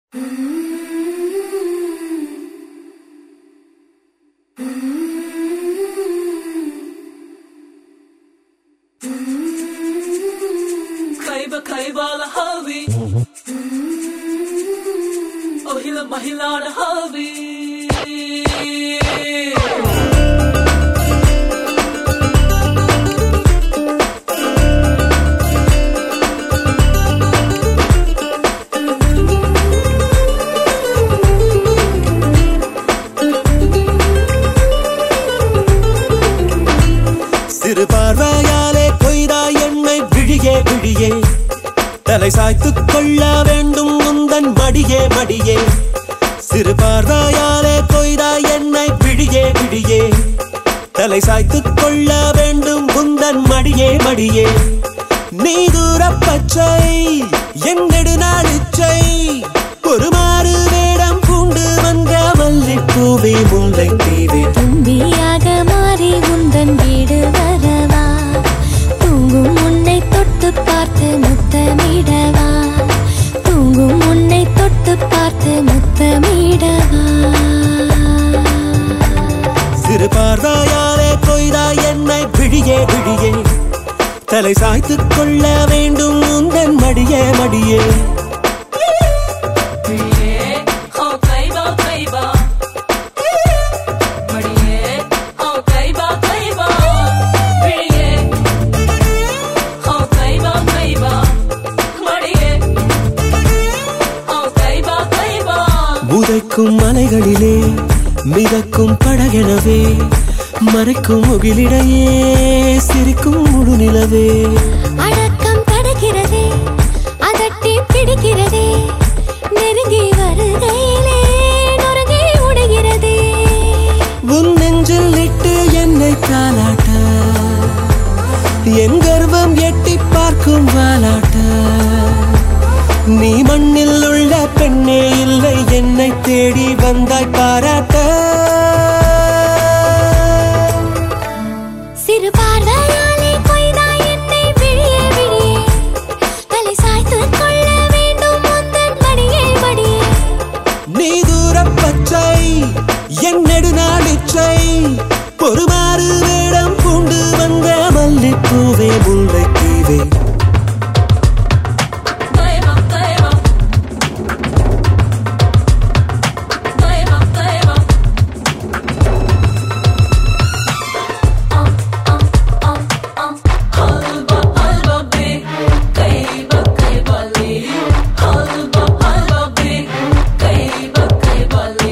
Kayba kaybala havi Ohila mahilana havi சிறு பார்வையாலே Qaeda என்னை விழியே விழியே தலை சாய்த்துக் கொள்ள வேண்டும் முந்தன் மடியே மடியே சிறு பார்வையாலே கொய்தா என்னை விழியே விழியே தலை சாய்த்துக் கொள்ள வேண்டும் முந்தன் மடியே மடியே நீ தூர பச்சை என் நெடுநாளிச்சை ஒரு மாறு வேடம் பூண்டு வந்த மல்லிப்பூவே முல்லை தீவே தும்பியாக மாறி உந்தன் வீடு வரவா தூங்கும் உன்னை தொட்டு பார்த்து முத்தமிடவா தூங்கும் உன்னை தொட்டு பார்த்து முத்தமிடவா சிறு பார்வையாலே கொய்தா என்னை விழியே விழியே தலை சாய்த்துக் கொள்ள வேண்டும் உந்தன் மடியே மடியே Oh kayba kayba Mariye Oh kayba kayba Mariye Oh kayba kayba Mariye Oh kayba kayba உதைக்கும் மலைகளிலே மிதக்கும் படகெனவே மறைக்கும் முகிலிடையே சிரிக்கும் முழுநிலவே அடக்கம் தடுக்கிறதே அதட்டி பிடிக்கிறதே நெருங்கி வருகையிலே நொறுங்கி உடைகிறதே உன் நெஞ்சில் இட்டு என்னை தாலாட்ட என் கர்வம் எட்டி பார்க்கும் வாலாட்ட நீ மண்ணில் உள்ள பெண்ணே இல்லை என்னை தேடி வந்தாய் பாராட்ட சிறு பார்வையாலே கொய்தாய் என்னை விழியே விழியே தலை சாய்த்துக் கொள்ள வேண்டும் முந்தன் மடியே மடியே நீ தூர பச்சை என் நெடுநாளிச்சை பொறுமாறு வேடம் பூண்டு வந்த மல்லிப்பூவே முல்லை தீவே Kayba kayba Kayba kayba Um um um um Halba halba be Kayba kayba li Halba halba be Kayba kayba li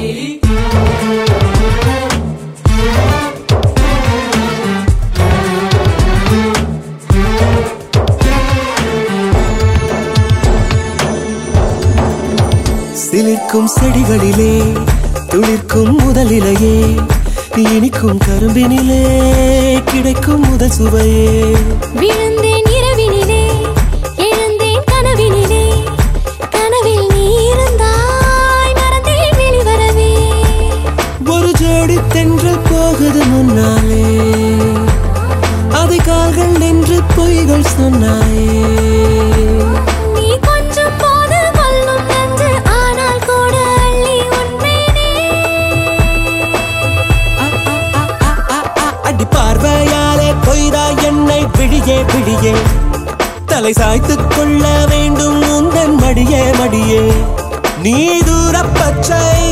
சிலிர்க்கும் செடிகளிலே துளிர்க்கும் முதலிலையே இனிக்கும் கரும்பினிலே கிடைக்கும் முதல் சுவையே விழுந்தேன் இரவினிலே எழுந்தேன் கனவினிலே கனவில் நீ இருந்தாய் மறந்தேன் வெளிவரவே ஒரு ஜோடி தென்றல் போகுது முன்னாலே அதை கால்கள் நின்று பொய்கள் சொன்னாயே நீ கொஞ்சம் போது கொல்லும் நன்று ஆனால் கூட அள்ளி உண்மைனே அடி பார்வையாலே கொய்தா என்னை விழியே விழியே தலை சாய்த்துக் கொள்ள வேண்டும் உந்தன் மடியே மடியே நீ தூர பச்சை